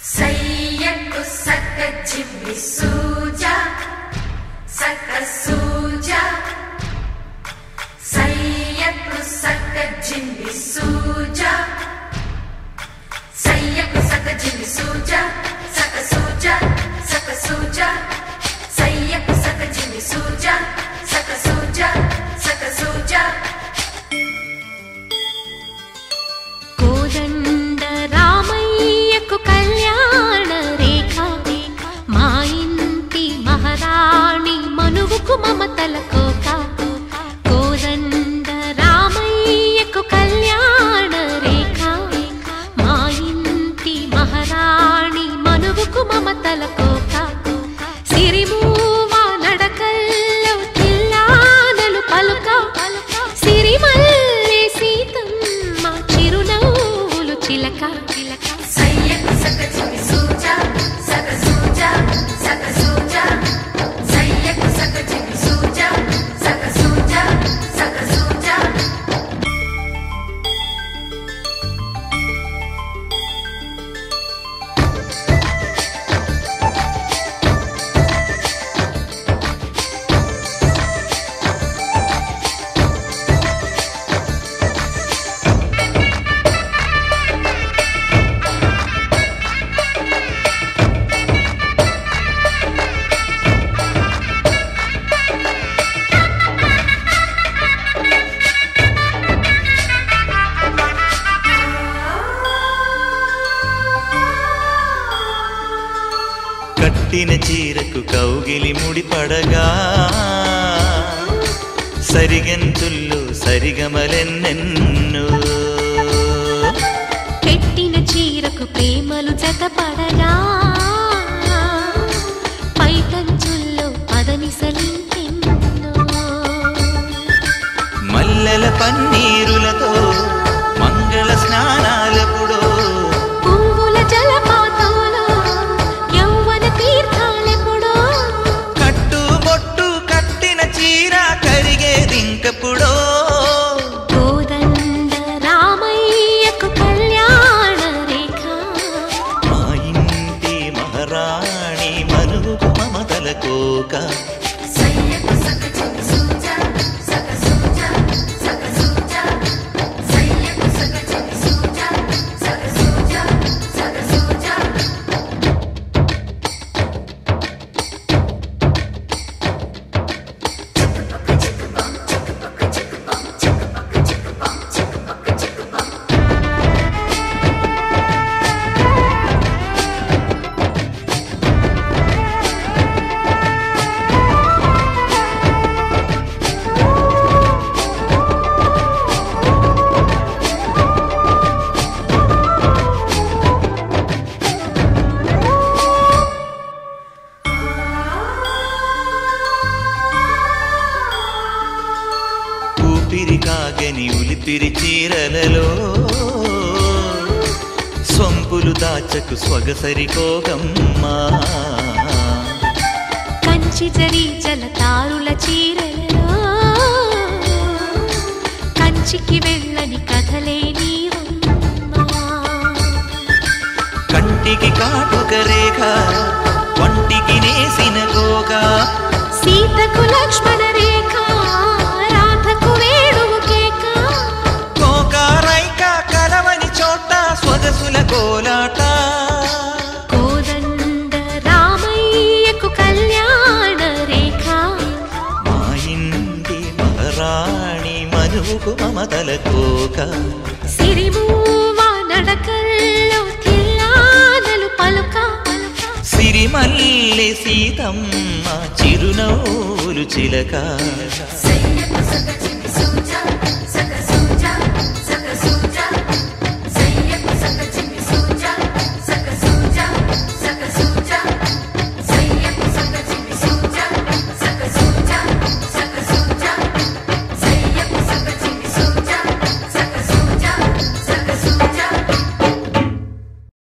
సయ్యకు సక్క చిమ్మి సూజా సక్క సూజా సయ్యకు సక్క జిమ్మి సూజా సయ్యకు సక్క జిమ్మి సూజా సక్క సూజా సక్క సూజా సయ్యకు సక్క జిమ్మి సూజా సక్క సూజా సక్క సూజా కోదండ రామయ్యకు కళ్యాణ రేఖ మా ఇంటి మహారాణి మనువుకు మమతల కోక కోదండ రామయ్యకు కళ్యాణ రేఖ మా ఇంటి మహారాణి మనువుకు మమతల కోక సిరిమూవ నడకల్లో తిల్లానలు పలుక సిరిమల్లె సీతమ్మ చిరునవ్వులు చిలక చిలక సయ్యకు సక్క చిమ్మి సూజా సక్క సూజా సక్క సూజా సయ్యకు సక్క చిమ్మి సూజా సక్క సూజా సక్క సూజా కట్టిన చీరకు కౌగిలి ముడిపడగా సరిగెంతుల్లో సరిగమలెన్నెన్నో పెట్టిన చీరకు ప్రేమలు జతపడగా పైటంచుల్లో పదనిసలింకెన్నో మల్లెల పన్నీరులతో మంగళ స్నానాలెప్పుడో పువ్వుల జలపాతంలో యౌవన తీర్థాలెప్పుడో కట్టు బొట్టు కట్టిన చీర కరిగేదింకప్పుడో కోదండ రామయ్యకు కళ్యాణ రేఖ మా ఇంటి మహారాణి మనుగు మమతల కోక సయ్యకు సక్క చిమ్మి సూజా సక్క సూజా సక్క సూజా సయ్యకు సక్క చిమ్మి సూజా సక్క సూజా సక్క సూజా ఊపిరి కాగని ఉలిపిరి చీరలలో సొంపులు దాచకు స్వగసరి కోగమ్మా కంచి జరి జలతారుల చీరలలో కంచికి వెళ్ళని కథలే నీవమ్మా కంటికి కాటుక రేఖ వంటికి నేసిన కోక సీతకు లక్ష్మణ రేఖ రాధకు వేణువు కేక కోక రైక కలవని చోట స్వగసుల కోలాట కోదండ రామయ్యకు కళ్యాణ రేఖ మా ఇంటి మహారాణి మనువుకు మమతల కోక సిరిమూవ నడకల్లో తిల్లానలు పలుక సిరిమల్లె సీతమ్మ చిరునవ్వులు చిలక సయ్యకు సక్క చిమ్మి